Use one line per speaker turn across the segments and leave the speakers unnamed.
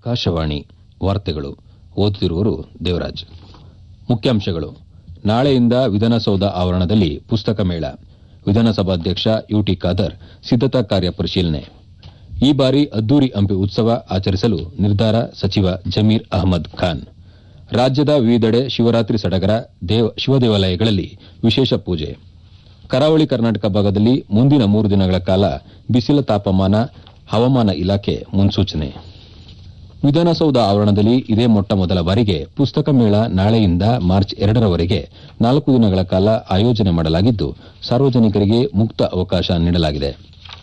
ಆಕಾಶವಾಣಿ ವಾರ್ತೆಗಳು ಓದುತ್ತಿರುವವರು ದೇವರಾಜ್ ಮುಖ್ಯಾಂಶಗಳು ನಾಳೆಯಿಂದ ವಿಧಾನಸೌಧ ಆವರಣದಲ್ಲಿ ಪುಸ್ತಕ ಮೇಳ ವಿಧಾನಸಭಾಧ್ಯಕ್ಷ ಯುಟಿ ಖಾದರ್ ಸಿದ್ದತಾ ಕಾರ್ಯ ಪರಿಶೀಲನೆ ಈ ಬಾರಿ ಅದ್ದೂರಿ ಹಂಪಿ ಉತ್ಸವ ಆಚರಿಸಲು ನಿರ್ಧಾರ ಸಚಿವ ಜಮೀರ್ ಅಹಮದ್ ಖಾನ್ ರಾಜ್ಯದ ವಿವಿಧೆಡೆ ಶಿವರಾತ್ರಿ ಸಡಗರ ಶಿವದೇವಾಲಯಗಳಲ್ಲಿ ವಿಶೇಷ ಪೂಜೆ ಕರಾವಳಿ ಕರ್ನಾಟಕ ಭಾಗದಲ್ಲಿ ಮುಂದಿನ ಮೂರು ದಿನಗಳ ಕಾಲ ಬಿಸಿಲ ತಾಪಮಾನ ಹವಾಮಾನ ಇಲಾಖೆ ಮುನ್ಸೂಚನೆ ವಿಧಾನಸೌಧ ಆವರಣದಲ್ಲಿ ಇದೇ ಮೊಟ್ಟ ಮೊದಲ ಬಾರಿಗೆ ಪುಸ್ತಕ ಮೇಳ ನಾಳೆಯಿಂದ ಮಾರ್ಚ್ ಎರಡರವರೆಗೆ ನಾಲ್ಕು ದಿನಗಳ ಕಾಲ ಆಯೋಜನೆ ಮಾಡಲಾಗಿದ್ದು ಸಾರ್ವಜನಿಕರಿಗೆ ಮುಕ್ತ ಅವಕಾಶ ನೀಡಲಾಗಿದೆ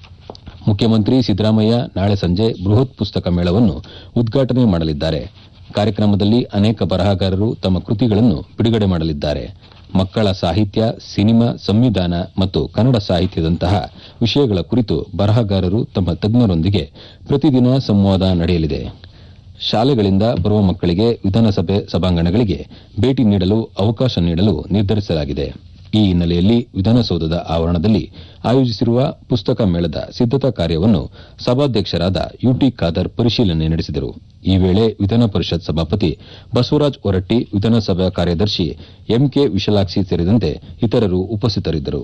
ಮುಖ್ಯಮಂತ್ರಿ ಸಿದ್ದರಾಮಯ್ಯ ನಾಳೆ ಸಂಜೆ ಬೃಹತ್ ಪುಸ್ತಕ ಮೇಳವನ್ನು ಉದ್ಘಾಟನೆ ಮಾಡಲಿದ್ದಾರೆ ಕಾರ್ಯಕ್ರಮದಲ್ಲಿ ಅನೇಕ ಬರಹಗಾರರು ತಮ್ಮ ಕೃತಿಗಳನ್ನು ಬಿಡುಗಡೆ ಮಾಡಲಿದ್ದಾರೆ ಮಕ್ಕಳ ಸಾಹಿತ್ಯ ಸಿನಿಮಾ ಸಂವಿಧಾನ ಮತ್ತು ಕನ್ನಡ ಸಾಹಿತ್ಯದಂತಹ ವಿಷಯಗಳ ಕುರಿತು ಬರಹಗಾರರು ತಮ್ಮ ತಜ್ಞರೊಂದಿಗೆ ಪ್ರತಿದಿನ ಸಂವಾದ ನಡೆಯಲಿದೆ ಶಾಲೆಗಳಿಂದ ಬರುವ ಮಕ್ಕಳಿಗೆ ವಿಧಾನಸಭೆ ಸಭಾಂಗಣಗಳಿಗೆ ಭೇಟಿ ನೀಡಲು ಅವಕಾಶ ನೀಡಲು ನಿರ್ಧರಿಸಲಾಗಿದೆ ಈ ಹಿನ್ನೆಲೆಯಲ್ಲಿ ವಿಧಾನಸೌಧದ ಆವರಣದಲ್ಲಿ ಆಯೋಜಿಸಿರುವ ಪುಸ್ತಕ ಮೇಳದ ಸಿದ್ದತಾ ಕಾರ್ಯವನ್ನು ಸಭಾಧ್ಯಕ್ಷರಾದ ಯುಟಿ ಖಾದರ್ ಪರಿಶೀಲನೆ ನಡೆಸಿದರು ಈ ವೇಳೆ ವಿಧಾನ ಪರಿಷತ್ ಸಭಾಪತಿ ಬಸವರಾಜ ಹೊರಟ್ಟಿ ವಿಧಾನಸಭಾ ಕಾರ್ಯದರ್ಶಿ ಎಂಕೆ ವಿಶಾಲಾಕ್ಷಿ ಸೇರಿದಂತೆ ಇತರರು ಉಪಸ್ಥಿತರಿದ್ದರು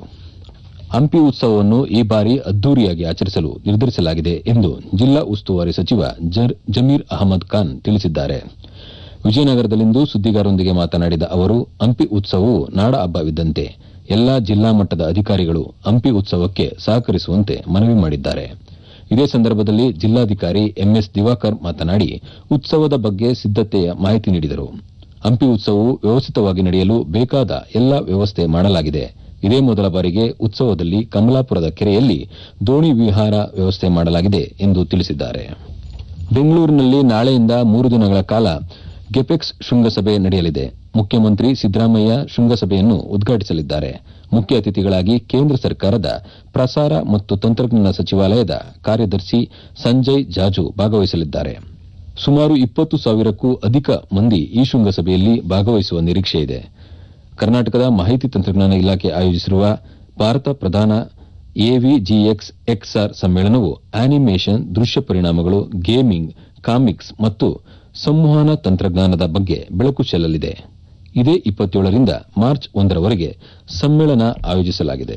ಹಂಪಿ ಉತ್ಸವವನ್ನು ಈ ಬಾರಿ ಅದ್ದೂರಿಯಾಗಿ ಆಚರಿಸಲು ನಿರ್ಧರಿಸಲಾಗಿದೆ ಎಂದು ಜಿಲ್ಲಾ ಉಸ್ತುವಾರಿ ಸಚಿವ ಜಮೀರ್ ಅಹಮದ್ ಖಾನ್ ತಿಳಿಸಿದ್ದಾರೆ ವಿಜಯನಗರದಲ್ಲಿಂದು ಸುದ್ದಿಗಾರರೊಂದಿಗೆ ಮಾತನಾಡಿದ ಅವರು ಹಂಪಿ ಉತ್ಸವವು ನಾಡ ಹಬ್ಬವಿದ್ದಂತೆ ಎಲ್ಲಾ ಜಿಲ್ಲಾ ಮಟ್ಟದ ಅಧಿಕಾರಿಗಳು ಹಂಪಿ ಉತ್ಸವಕ್ಕೆ ಸಹಕರಿಸುವಂತೆ ಮನವಿ ಮಾಡಿದ್ದಾರೆ ಇದೇ ಸಂದರ್ಭದಲ್ಲಿ ಜಿಲ್ಲಾಧಿಕಾರಿ ಎಂಎಸ್ ದಿವಾಕರ್ ಮಾತನಾಡಿ ಉತ್ಸವದ ಬಗ್ಗೆ ಸಿದ್ದತೆಯ ಮಾಹಿತಿ ನೀಡಿದರು ಹಂಪಿ ಉತ್ಸವವು ವ್ಯವಸ್ಥಿತವಾಗಿ ನಡೆಯಲು ಬೇಕಾದ ಎಲ್ಲಾ ವ್ಯವಸ್ಥೆ ಮಾಡಲಾಗಿದೆ ಇದೇ ಮೊದಲ ಬಾರಿಗೆ ಉತ್ಸವದಲ್ಲಿ ಕಮಲಾಪುರದ ಕೆರೆಯಲ್ಲಿ ದೋಣಿ ವಿಹಾರ ವ್ಯವಸ್ಥೆ ಮಾಡಲಾಗಿದೆ ಎಂದು ತಿಳಿಸಿದ್ದಾರೆ ಬೆಂಗಳೂರಿನಲ್ಲಿ ನಾಳೆಯಿಂದ ಮೂರು ದಿನಗಳ ಕಾಲ ಗೆಪೆಕ್ಸ್ ಶೃಂಗಸಭೆ ನಡೆಯಲಿದೆ ಮುಖ್ಯಮಂತ್ರಿ ಸಿದ್ದರಾಮಯ್ಯ ಶೃಂಗಸಭೆಯನ್ನು ಉದ್ಘಾಟಿಸಲಿದ್ದಾರೆ ಮುಖ್ಯ ಅತಿಥಿಗಳಾಗಿ ಕೇಂದ್ರ ಸರ್ಕಾರದ ಪ್ರಸಾರ ಮತ್ತು ತಂತ್ರಜ್ಞಾನ ಸಚಿವಾಲಯದ ಕಾರ್ಯದರ್ಶಿ ಸಂಜಯ್ ಜಾಜು ಭಾಗವಹಿಸಲಿದ್ದಾರೆ ಸುಮಾರು ಇಪ್ಪತ್ತು ಸಾವಿರಕ್ಕೂ ಅಧಿಕ ಮಂದಿ ಈ ಶೃಂಗಸಭೆಯಲ್ಲಿ ಭಾಗವಹಿಸುವ ನಿರೀಕ್ಷೆಯಿದೆ ಕರ್ನಾಟಕದ ಮಾಹಿತಿ ತಂತ್ರಜ್ಞಾನ ಇಲಾಖೆ ಆಯೋಜಿಸಿರುವ ಭಾರತ ಪ್ರಧಾನ ಎವಿಜಿಎಕ್ಸ್ ಎಕ್ಸ್ಆರ್ ಸಮ್ಮೇಳನವು ಆನಿಮೇಷನ್ ದೃಶ್ಯ ಪರಿಣಾಮಗಳು ಗೇಮಿಂಗ್ ಕಾಮಿಕ್ಸ್ ಮತ್ತು ಸಂವಹನ ತಂತ್ರಜ್ಞಾನದ ಬಗ್ಗೆ ಬೆಳಕು ಚೆಲ್ಲಲಿದೆ ಇದೇ ಇಪ್ಪತ್ತೇಳರಿಂದ ಮಾರ್ಚ್ ಒಂದರವರೆಗೆ ಸಮ್ಮೇಳನ ಆಯೋಜಿಸಲಾಗಿದೆ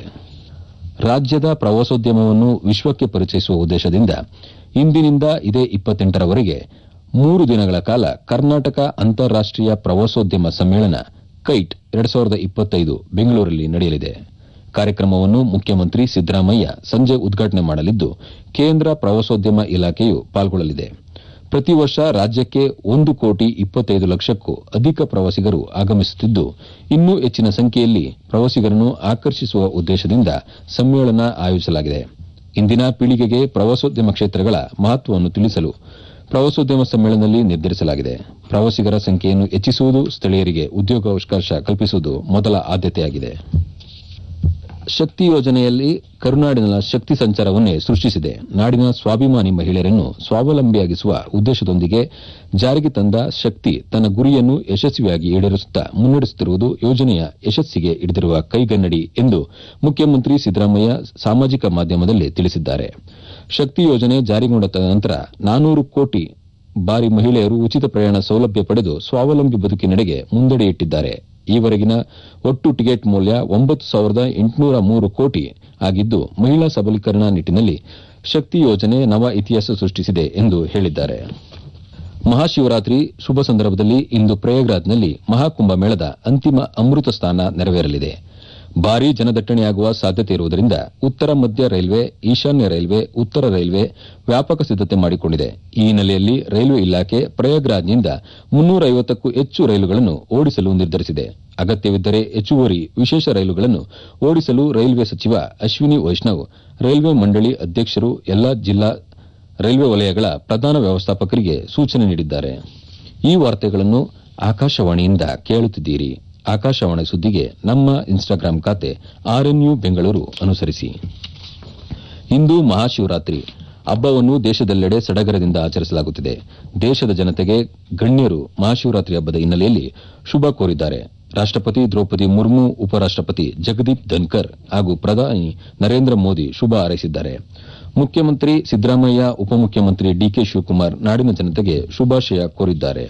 ರಾಜ್ಯದ ಪ್ರವಾಸೋದ್ಯಮವನ್ನು ವಿಶ್ವಕ್ಕೆ ಪರಿಚಯಿಸುವ ಉದ್ದೇಶದಿಂದ ಇಂದಿನಿಂದ ಇದೇ ಇಪ್ಪತ್ತೆಂಟರವರೆಗೆ ಮೂರು ದಿನಗಳ ಕಾಲ ಕರ್ನಾಟಕ ಅಂತಾರಾಷ್ಟೀಯ ಪ್ರವಾಸೋದ್ಯಮ ಸಮ್ಮೇಳನ ಕೈಟ್ ಎರಡು ಸಾವಿರದ ಇಪ್ಪತ್ತೈದು ಬೆಂಗಳೂರಲ್ಲಿ ನಡೆಯಲಿದೆ ಕಾರ್ಯಕ್ರಮವನ್ನು ಮುಖ್ಯಮಂತ್ರಿ ಸಿದ್ದರಾಮಯ್ಯ ಸಂಜೆ ಉದ್ಘಾಟನೆ ಮಾಡಲಿದ್ದು ಕೇಂದ್ರ ಪ್ರವಾಸೋದ್ಯಮ ಇಲಾಖೆಯು ಪಾಲ್ಗೊಳ್ಳಲಿದೆ ಪ್ರತಿ ವರ್ಷ ರಾಜ್ಯಕ್ಕೆ ಒಂದು ಕೋಟಿ ಇಪ್ಪತ್ತೈದು ಲಕ್ಷಕ್ಕೂ ಅಧಿಕ ಪ್ರವಾಸಿಗರು ಆಗಮಿಸುತ್ತಿದ್ದು ಇನ್ನೂ ಹೆಚ್ಚಿನ ಸಂಖ್ಯೆಯಲ್ಲಿ ಪ್ರವಾಸಿಗರನ್ನು ಆಕರ್ಷಿಸುವ ಉದ್ದೇಶದಿಂದ ಸಮ್ಮೇಳನ ಆಯೋಜಿಸಲಾಗಿದೆ ಇಂದಿನ ಪೀಳಿಗೆಗೆ ಪ್ರವಾಸೋದ್ಯಮ ಕ್ಷೇತ್ರಗಳ ಮಹತ್ವವನ್ನು ತಿಳಿಸಲು ಪ್ರವಾಸೋದ್ಯಮ ಸಮ್ಮೇಳನದಲ್ಲಿ ನಿರ್ಧರಿಸಲಾಗಿದೆ ಪ್ರವಾಸಿಗರ ಸಂಖ್ಯೆಯನ್ನು ಹೆಚ್ಚಿಸುವುದು ಸ್ಥಳೀಯರಿಗೆ ಉದ್ಯೋಗಾವಕಾಶ ಕಲ್ಪಿಸುವುದು ಮೊದಲ ಆದ್ಯತೆಯಾಗಿದೆ ಶಕ್ತಿ ಯೋಜನೆಯಲ್ಲಿ ಕರುನಾಡಿನ ಶಕ್ತಿ ಸಂಚಾರವನ್ನೇ ಸೃಷ್ಟಿಸಿದೆ ನಾಡಿನ ಸ್ವಾಭಿಮಾನಿ ಮಹಿಳೆಯರನ್ನು ಸ್ವಾವಲಂಬಿಯಾಗಿಸುವ ಉದ್ದೇಶದೊಂದಿಗೆ ಜಾರಿಗೆ ತಂದ ಶಕ್ತಿ ತನ್ನ ಗುರಿಯನ್ನು ಯಶಸ್ವಿಯಾಗಿ ಈಡೇರಿಸುತ್ತಾ ಮುನ್ನಡೆಸುತ್ತಿರುವುದು ಯೋಜನೆಯ ಯಶಸ್ಸಿಗೆ ಹಿಡಿದಿರುವ ಕೈಗನ್ನಡಿ ಎಂದು ಮುಖ್ಯಮಂತ್ರಿ ಸಿದ್ದರಾಮಯ್ಯ ಸಾಮಾಜಿಕ ಮಾಧ್ಯಮದಲ್ಲಿ ತಿಳಿಸಿದ್ದಾರೆ ಶಕ್ತಿ ಯೋಜನೆ ಜಾರಿಗೊಂಡ ನಂತರ ನಾನೂರು ಕೋಟಿ ಬಾರಿ ಮಹಿಳೆಯರು ಉಚಿತ ಪ್ರಯಾಣ ಸೌಲಭ್ಯ ಪಡೆದು ಸ್ವಾವಲಂಬಿ ಬದುಕಿನೆಡೆಗೆ ಮುಂದಡಿಯಿಟ್ಟಿದ್ದಾರೆ ಈವರೆಗಿನ ಒಟ್ಟು ಟಿಕೆಟ್ ಮೌಲ್ಯ ಒಂಬತ್ತು ಸಾವಿರದ ಎಂಟುನೂರ ಮೂರು ಕೋಟಿ ಆಗಿದ್ದು ಮಹಿಳಾ ಸಬಲೀಕರಣ ನಿಟ್ಟಿನಲ್ಲಿ ಶಕ್ತಿ ಯೋಜನೆ ನವ ಇತಿಹಾಸ ಸೃಷ್ಟಿಸಿದೆ ಎಂದು ಹೇಳಿದ್ದಾರೆ ಮಹಾಶಿವರಾತ್ರಿ ಶುಭ ಸಂದರ್ಭದಲ್ಲಿ ಇಂದು ಪ್ರಯಾಗ್ರಾಜ್ನಲ್ಲಿ ಮಹಾಕುಂಭ ಮೇಳದ ಅಂತಿಮ ಅಮೃತ ಸ್ನಾನ ನೆರವೇರಲಿದೆ ಭಾರೀ ಜನದಟ್ಟಣೆಯಾಗುವ ಸಾಧ್ಯತೆ ಇರುವುದರಿಂದ ಉತ್ತರ ಮಧ್ಯ ರೈಲ್ವೆ ಈಶಾನ್ಯ ರೈಲ್ವೆ ಉತ್ತರ ರೈಲ್ವೆ ವ್ಯಾಪಕ ಸಿದ್ದತೆ ಮಾಡಿಕೊಂಡಿದೆ ಈ ಹಿನ್ನೆಲೆಯಲ್ಲಿ ರೈಲ್ವೆ ಇಲಾಖೆ ಪ್ರಯಾಗ್ರಾಜ್ನಿಂದ ಮುನ್ನೂರ ಐವತ್ತಕ್ಕೂ ಹೆಚ್ಚು ರೈಲುಗಳನ್ನು ಓಡಿಸಲು ನಿರ್ಧರಿಸಿದೆ ಅಗತ್ಯವಿದ್ದರೆ ಹೆಚ್ಚುವರಿ ವಿಶೇಷ ರೈಲುಗಳನ್ನು ಓಡಿಸಲು ರೈಲ್ವೆ ಸಚಿವ ಅಶ್ವಿನಿ ವೈಷ್ಣವ್ ರೈಲ್ವೆ ಮಂಡಳಿ ಅಧ್ಯಕ್ಷರು ಎಲ್ಲಾ ಜಿಲ್ಲಾ ರೈಲ್ವೆ ವಲಯಗಳ ಪ್ರಧಾನ ವ್ಯವಸ್ಥಾಪಕರಿಗೆ ಸೂಚನೆ ನೀಡಿದ್ದಾರೆ ಈ ವಾರ್ತೆಗಳನ್ನು ಆಕಾಶವಾಣಿಯಿಂದ ಕೇಳುತ್ತಿದ್ದೀರಿ ಆಕಾಶವಾಣಿ ಸುದ್ದಿಗೆ ನಮ್ಮ ಇನ್ಸ್ಟಾಗ್ರಾಂ ಖಾತೆ ಆರ್ಎನ್ಯು ಬೆಂಗಳೂರು ಅನುಸರಿಸಿ ಇಂದು ಮಹಾಶಿವರಾತ್ರಿ ಹಬ್ಬವನ್ನು ದೇಶದೆಲ್ಲೆಡೆ ಸಡಗರದಿಂದ ಆಚರಿಸಲಾಗುತ್ತಿದೆ ದೇಶದ ಜನತೆಗೆ ಗಣ್ಯರು ಮಹಾಶಿವರಾತ್ರಿ ಹಬ್ಬದ ಹಿನ್ನೆಲೆಯಲ್ಲಿ ಶುಭ ಕೋರಿದ್ದಾರೆ ರಾಷ್ಟಪತಿ ದ್ರೌಪದಿ ಮುರ್ಮು ಉಪರಾಷ್ಟಪತಿ ಜಗದೀಪ್ ಧನ್ಕರ್ ಹಾಗೂ ಪ್ರಧಾನಿ ನರೇಂದ್ರ ಮೋದಿ ಶುಭ ಹಾರೈಸಿದ್ದಾರೆ ಮುಖ್ಯಮಂತ್ರಿ ಸಿದ್ದರಾಮಯ್ಯ ಉಪಮುಖ್ಯಮಂತ್ರಿ ಡಿಕೆ ಶಿವಕುಮಾರ್ ನಾಡಿನ ಜನತೆಗೆ ಶುಭಾಶಯ ಕೋರಿದ್ದಾರೆ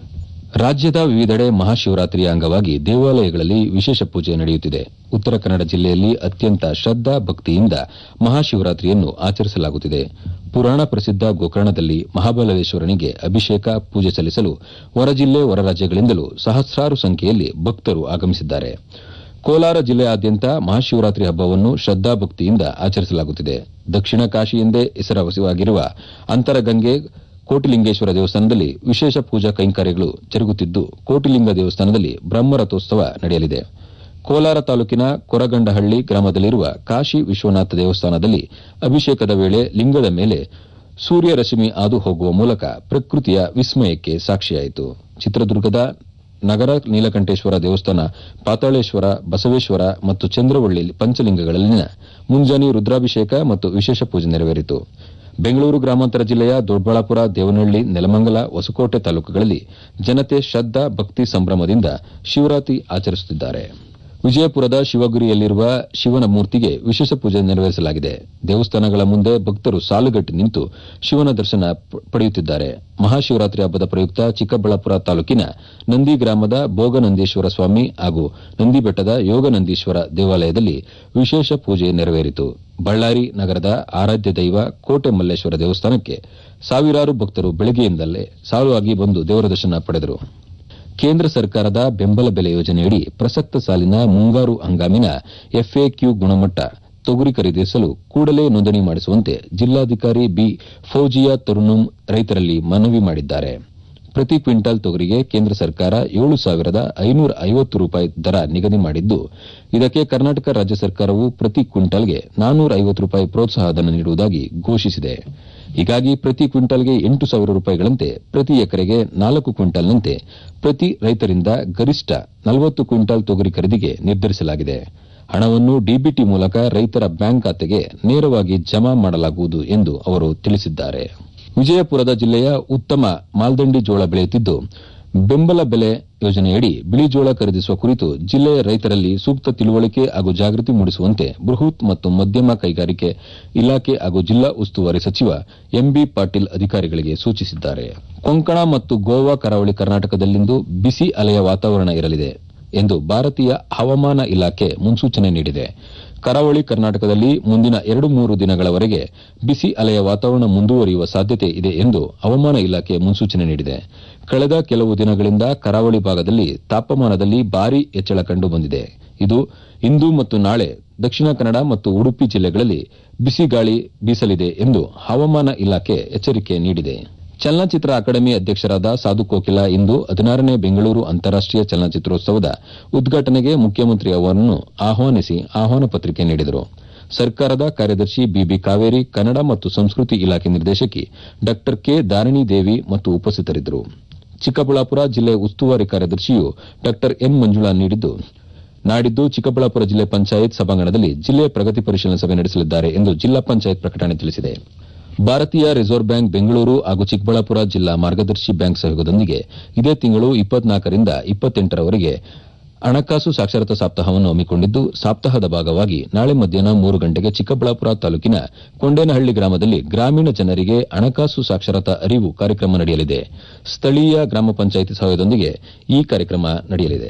ರಾಜ್ಯದ ವಿವಿಧೆಡೆ ಮಹಾಶಿವರಾತ್ರಿಯ ಅಂಗವಾಗಿ ದೇವಾಲಯಗಳಲ್ಲಿ ವಿಶೇಷ ಪೂಜೆ ನಡೆಯುತ್ತಿದೆ ಉತ್ತರ ಕನ್ನಡ ಜಿಲ್ಲೆಯಲ್ಲಿ ಅತ್ಯಂತ ಶ್ರದ್ದಾ ಭಕ್ತಿಯಿಂದ ಮಹಾಶಿವರಾತ್ರಿಯನ್ನು ಆಚರಿಸಲಾಗುತ್ತಿದೆ ಪುರಾಣ ಪ್ರಸಿದ್ದ ಗೋಕರ್ಣದಲ್ಲಿ ಮಹಾಬಲೇಶ್ವರನಿಗೆ ಅಭಿಷೇಕ ಪೂಜೆ ಸಲ್ಲಿಸಲು ಹೊರ ಜಿಲ್ಲೆ ಹೊರ ರಾಜ್ಯಗಳಿಂದಲೂ ಸಹಸ್ರಾರು ಸಂಖ್ಯೆಯಲ್ಲಿ ಭಕ್ತರು ಆಗಮಿಸಿದ್ದಾರೆ ಕೋಲಾರ ಜಿಲ್ಲೆಯಾದ್ಯಂತ ಮಹಾಶಿವರಾತ್ರಿ ಹಬ್ಬವನ್ನು ಶ್ರದ್ದಾಭಕ್ತಿಯಿಂದ ಆಚರಿಸಲಾಗುತ್ತಿದೆ ದಕ್ಷಿಣ ಕಾಶಿ ಎಂದೇ ಹೆಸರುವಾಸಿಯಾಗಿರುವ ಅಂತರಗಂಗೆ ಕೋಟಿಲಿಂಗೇಶ್ವರ ದೇವಸ್ಥಾನದಲ್ಲಿ ವಿಶೇಷ ಪೂಜಾ ಕೈಂಕರ್ಯಗಳು ಜರುಗುತ್ತಿದ್ದು ಕೋಟಿಲಿಂಗ ದೇವಸ್ಥಾನದಲ್ಲಿ ಬ್ರಹ್ಮರಥೋತ್ಸವ ನಡೆಯಲಿದೆ ಕೋಲಾರ ತಾಲೂಕಿನ ಕೊರಗಂಡಹಳ್ಳಿ ಗ್ರಾಮದಲ್ಲಿರುವ ಕಾಶಿ ವಿಶ್ವನಾಥ ದೇವಸ್ಥಾನದಲ್ಲಿ ಅಭಿಷೇಕದ ವೇಳೆ ಲಿಂಗದ ಮೇಲೆ ಸೂರ್ಯ ರಶ್ಮಿ ಹಾದು ಹೋಗುವ ಮೂಲಕ ಪ್ರಕೃತಿಯ ವಿಸ್ಮಯಕ್ಕೆ ಸಾಕ್ಷಿಯಾಯಿತು ಚಿತ್ರದುರ್ಗದ ನಗರ ನೀಲಕಂಠೇಶ್ವರ ದೇವಸ್ಥಾನ ಪಾತಾಳೇಶ್ವರ ಬಸವೇಶ್ವರ ಮತ್ತು ಚಂದ್ರವಳ್ಳಿ ಪಂಚಲಿಂಗಗಳಲ್ಲಿನ ಮುಂಜಾನೆ ರುದ್ರಾಭಿಷೇಕ ಮತ್ತು ವಿಶೇಷ ಪೂಜೆ ನೆರವೇರಿತು ಬೆಂಗಳೂರು ಗ್ರಾಮಾಂತರ ಜಿಲ್ಲೆಯ ದೊಡ್ಡಬಳ್ಳಾಪುರ ದೇವನಹಳ್ಳಿ ನೆಲಮಂಗಲ ಹೊಸಕೋಟೆ ತಾಲೂಕುಗಳಲ್ಲಿ ಜನತೆ ಶ್ರದ್ದಾ ಭಕ್ತಿ ಸಂಭ್ರಮದಿಂದ ಶಿವರಾತ್ರಿ ಆಚರಿಸುತ್ತಿದ್ದಾರೆ ವಿಜಯಪುರದ ಶಿವಗುರಿಯಲ್ಲಿರುವ ಶಿವನ ಮೂರ್ತಿಗೆ ವಿಶೇಷ ಪೂಜೆ ನೆರವೇರಿಸಲಾಗಿದೆ ದೇವಸ್ಥಾನಗಳ ಮುಂದೆ ಭಕ್ತರು ಸಾಲುಗಟ್ಟಿ ನಿಂತು ಶಿವನ ದರ್ಶನ ಪ- ಪಡೆಯುತ್ತಿದ್ದಾರೆ ಮಹಾಶಿವರಾತ್ರಿ ಹಬ್ಬದ ಪ್ರಯುಕ್ತ ಚಿಕ್ಕಬಳ್ಳಾಪುರ ತಾಲೂಕಿನ ನಂದಿ ಗ್ರಾಮದ ಭೋಗನಂದೀಶ್ವರ ಸ್ವಾಮಿ ಹಾಗೂ ನಂದಿಬೆಟ್ಟದ ಯೋಗನಂದೀಶ್ವರ ದೇವಾಲಯದಲ್ಲಿ ವಿಶೇಷ ಪೂಜೆ ನೆರವೇರಿತು ಬಳ್ಳಾರಿ ನಗರದ ಆರಾಧ್ಯ ದೈವ ಕೋಟೆ ಮಲ್ಲೇಶ್ವರ ದೇವಸ್ಥಾನಕ್ಕೆ ಸಾವಿರಾರು ಭಕ್ತರು ಬೆಳಗ್ಗೆಯಿಂದಲೇ ಸಾಲುವಾಗಿ ಬಂದು ದೇವರ ದರ್ಶನ ಪಡೆದರು ಕೇಂದ್ರ ಸರ್ಕಾರದ ಬೆಂಬಲ ಬೆಲೆ ಯೋಜನೆಯಡಿ ಪ್ರಸಕ್ತ ಸಾಲಿನ ಮುಂಗಾರು ಹಂಗಾಮಿನ ಎಫ್ಎಕ್ಯೂ ಗುಣಮಟ್ಟ ತೊಗರಿ ಖರೀದಿಸಲು ಕೂಡಲೇ ನೋಂದಣಿ ಮಾಡಿಸುವಂತೆ ಜಿಲ್ಲಾಧಿಕಾರಿ ಬಿ ಫೌಜಿಯಾ ತರುಣುಂ ರೈತರಲ್ಲಿ ಮನವಿ ಮಾಡಿದ್ದಾರೆ ಪ್ರತಿ ಕ್ವಿಂಟಾಲ್ ತೊಗರಿಗೆ ಕೇಂದ್ರ ಸರ್ಕಾರ ಏಳು ಸಾವಿರದ ಐನೂರ ಐವತ್ತು ರೂಪಾಯಿ ದರ ನಿಗದಿ ಮಾಡಿದ್ದು ಇದಕ್ಕೆ ಕರ್ನಾಟಕ ರಾಜ್ಯ ಸರ್ಕಾರವು ಪ್ರತಿ ಕ್ವಿಂಟಾಲ್ಗೆ ನಾನ್ನೂರ ಐವತ್ತು ರೂಪಾಯಿ ಪ್ರೋತ್ಸಾಹಧನ ನೀಡುವುದಾಗಿ ಘೋಷಿಸಿದೆ ಹೀಗಾಗಿ ಪ್ರತಿ ಕ್ವಿಂಟಾಲ್ಗೆ ಎಂಟು ಸಾವಿರ ರೂಪಾಯಿಗಳಂತೆ ಪ್ರತಿ ಎಕರೆಗೆ ನಾಲ್ಕು ಕ್ವಿಂಟಾಲ್ನಂತೆ ಪ್ರತಿ ರೈತರಿಂದ ಗರಿಷ್ಠ ನಲವತ್ತು ಕ್ವಿಂಟಾಲ್ ತೊಗರಿ ಖರೀದಿಗೆ ನಿರ್ಧರಿಸಲಾಗಿದೆ ಹಣವನ್ನು ಡಿಬಿಟಿ ಮೂಲಕ ರೈತರ ಬ್ಯಾಂಕ್ ಖಾತೆಗೆ ನೇರವಾಗಿ ಜಮಾ ಮಾಡಲಾಗುವುದು ಎಂದು ಅವರು ತಿಳಿಸಿದ್ದಾರೆ ವಿಜಯಪುರದ ಜಿಲ್ಲೆಯ ಉತ್ತಮ ಮಾಲ್ದಂಡಿ ಜೋಳ ಬೆಳೆಯುತ್ತಿದ್ದು ಬೆಂಬಲ ಬೆಲೆ ಯೋಜನೆಯಡಿ ಬಿಳಿ ಜೋಳ ಖರೀದಿಸುವ ಕುರಿತು ಜಿಲ್ಲೆಯ ರೈತರಲ್ಲಿ ಸೂಕ್ತ ತಿಳುವಳಿಕೆ ಹಾಗೂ ಜಾಗೃತಿ ಮೂಡಿಸುವಂತೆ ಬೃಹತ್ ಮತ್ತು ಮಧ್ಯಮ ಕೈಗಾರಿಕೆ ಇಲಾಖೆ ಹಾಗೂ ಜಿಲ್ಲಾ ಉಸ್ತುವಾರಿ ಸಚಿವ ಎಂಬಿ ಪಾಟೀಲ್ ಅಧಿಕಾರಿಗಳಿಗೆ ಸೂಚಿಸಿದ್ದಾರೆ ಕೊಂಕಣ ಮತ್ತು ಗೋವಾ ಕರಾವಳಿ ಕರ್ನಾಟಕದಲ್ಲಿಂದು ಬಿಸಿ ಅಲೆಯ ವಾತಾವರಣ ಇರಲಿದೆ ಎಂದು ಭಾರತೀಯ ಹವಾಮಾನ ಇಲಾಖೆ ಮುನ್ಸೂಚನೆ ನೀಡಿದೆ ಕರಾವಳಿ ಕರ್ನಾಟಕದಲ್ಲಿ ಮುಂದಿನ ಎರಡು ಮೂರು ದಿನಗಳವರೆಗೆ ಬಿಸಿ ಅಲೆಯ ವಾತಾವರಣ ಮುಂದುವರಿಯುವ ಸಾಧ್ಯತೆ ಇದೆ ಎಂದು ಹವಾಮಾನ ಇಲಾಖೆ ಮುನ್ಸೂಚನೆ ನೀಡಿದೆ ಕಳೆದ ಕೆಲವು ದಿನಗಳಿಂದ ಕರಾವಳಿ ಭಾಗದಲ್ಲಿ ತಾಪಮಾನದಲ್ಲಿ ಭಾರಿ ಹೆಚ್ಚಳ ಕಂಡು ಬಂದಿದೆ ಇದು ಇಂದು ಮತ್ತು ನಾಳೆ ದಕ್ಷಿಣ ಕನ್ನಡ ಮತ್ತು ಉಡುಪಿ ಜಿಲ್ಲೆಗಳಲ್ಲಿ ಬಿಸಿ ಗಾಳಿ ಬೀಸಲಿದೆ ಎಂದು ಹವಾಮಾನ ಇಲಾಖೆ ಎಚ್ಚರಿಕೆ ನೀಡಿದೆ ಚಲನಚಿತ್ರ ಅಕಾಡೆಮಿ ಅಧ್ಯಕ್ಷರಾದ ಸಾಧು ಕೋಕಿಲ ಇಂದು ಹದಿನಾರನೇ ಬೆಂಗಳೂರು ಅಂತಾರಾಷ್ಟೀಯ ಚಲನಚಿತ್ರೋತ್ಸವದ ಉದ್ಘಾಟನೆಗೆ ಮುಖ್ಯಮಂತ್ರಿ ಅವರನ್ನು ಆಹ್ವಾನಿಸಿ ಆಹ್ವಾನ ಪತ್ರಿಕೆ ನೀಡಿದರು ಸರ್ಕಾರದ ಕಾರ್ಯದರ್ಶಿ ಬಿಬಿ ಕಾವೇರಿ ಕನ್ನಡ ಮತ್ತು ಸಂಸ್ಕೃತಿ ಇಲಾಖೆ ನಿರ್ದೇಶಕಿ ಡಾ ಕೆ ದಾರಿಣಿ ದೇವಿ ಮತ್ತು ಉಪಸ್ಥಿತರಿದ್ದರು ಚಿಕ್ಕಬಳ್ಳಾಪುರ ಜಿಲ್ಲೆ ಉಸ್ತುವಾರಿ ಕಾರ್ಯದರ್ಶಿಯು ಡಾ ಎನ್ ಮಂಜುಳಾ ನೀಡಿದ್ದು ನಾಡಿದ್ದು ಚಿಕ್ಕಬಳ್ಳಾಪುರ ಜಿಲ್ಲೆ ಪಂಚಾಯತ್ ಸಭಾಂಗಣದಲ್ಲಿ ಜಿಲ್ಲೆ ಪ್ರಗತಿ ಪರಿಶೀಲನಾ ಸಭೆ ನಡೆಸಲಿದ್ದಾರೆ ಎಂದು ಜಿಲ್ಲಾ ಪಂಚಾಯತ್ ಪ್ರಕಟಣೆ ತಿಳಿಸಿದೆ ಭಾರತೀಯ ರಿಸರ್ವ್ ಬ್ಯಾಂಕ್ ಬೆಂಗಳೂರು ಹಾಗೂ ಚಿಕ್ಕಬಳ್ಳಾಪುರ ಜಿಲ್ಲಾ ಮಾರ್ಗದರ್ಶಿ ಬ್ಯಾಂಕ್ ಸಹಯೋಗದೊಂದಿಗೆ ಇದೇ ತಿಂಗಳು ಇಪ್ಪತ್ನಾಲ್ಕರಿಂದ ಇಪ್ಪತ್ತೆಂಟರವರೆಗೆ ಹಣಕಾಸು ಸಾಕ್ಷರತಾ ಸಪ್ತಾಹವನ್ನು ಹಮ್ಮಿಕೊಂಡಿದ್ದು ಸಪ್ತಾಹದ ಭಾಗವಾಗಿ ನಾಳೆ ಮಧ್ಯಾಹ್ನ ಮೂರು ಗಂಟೆಗೆ ಚಿಕ್ಕಬಳ್ಳಾಪುರ ತಾಲೂಕಿನ ಕೊಂಡೇನಹಳ್ಳಿ ಗ್ರಾಮದಲ್ಲಿ ಗ್ರಾಮೀಣ ಜನರಿಗೆ ಹಣಕಾಸು ಸಾಕ್ಷರತಾ ಅರಿವು ಕಾರ್ಯಕ್ರಮ ನಡೆಯಲಿದೆ ಸ್ಥಳೀಯ ಗ್ರಾಮ ಪಂಚಾಯಿತಿ ಸಹಾಯದೊಂದಿಗೆ ಈ ಕಾರ್ಯಕ್ರಮ ನಡೆಯಲಿದೆ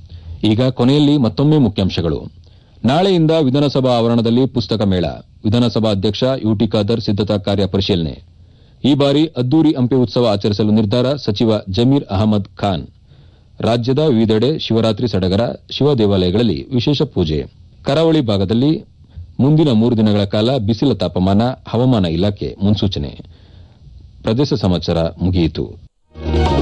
ಈಗ ಕೊನೆಯಲ್ಲಿ ಮತ್ತೊಮ್ಮೆ ಮುಖ್ಯಾಂಶಗಳು ನಾಳೆಯಿಂದ ವಿಧಾನಸಭಾ ಆವರಣದಲ್ಲಿ ಪುಸ್ತಕ ಮೇಳ ವಿಧಾನಸಭಾ ಅಧ್ಯಕ್ಷ ಯುಟಿ ಖಾದರ್ ಸಿದ್ದತಾ ಕಾರ್ಯ ಪರಿಶೀಲನೆ ಈ ಬಾರಿ ಅದ್ದೂರಿ ಹಂಪಿ ಉತ್ಸವ ಆಚರಿಸಲು ನಿರ್ಧಾರ ಸಚಿವ ಜಮೀರ್ ಅಹಮದ್ ಖಾನ್ ರಾಜ್ಯದ ವಿವಿಧೆಡೆ ಶಿವರಾತ್ರಿ ಸಡಗರ ಶಿವ ದೇವಾಲಯಗಳಲ್ಲಿ ವಿಶೇಷ ಪೂಜೆ ಕರಾವಳಿ ಭಾಗದಲ್ಲಿ ಮುಂದಿನ ಮೂರು ದಿನಗಳ ಕಾಲ ಬಿಸಿಲ ತಾಪಮಾನ ಹವಾಮಾನ ಇಲಾಖೆ ಮುನ್ಸೂಚನೆ ಪ್ರದೇಶ ಸಮಾಚಾರ ಮುಗಿಯಿತು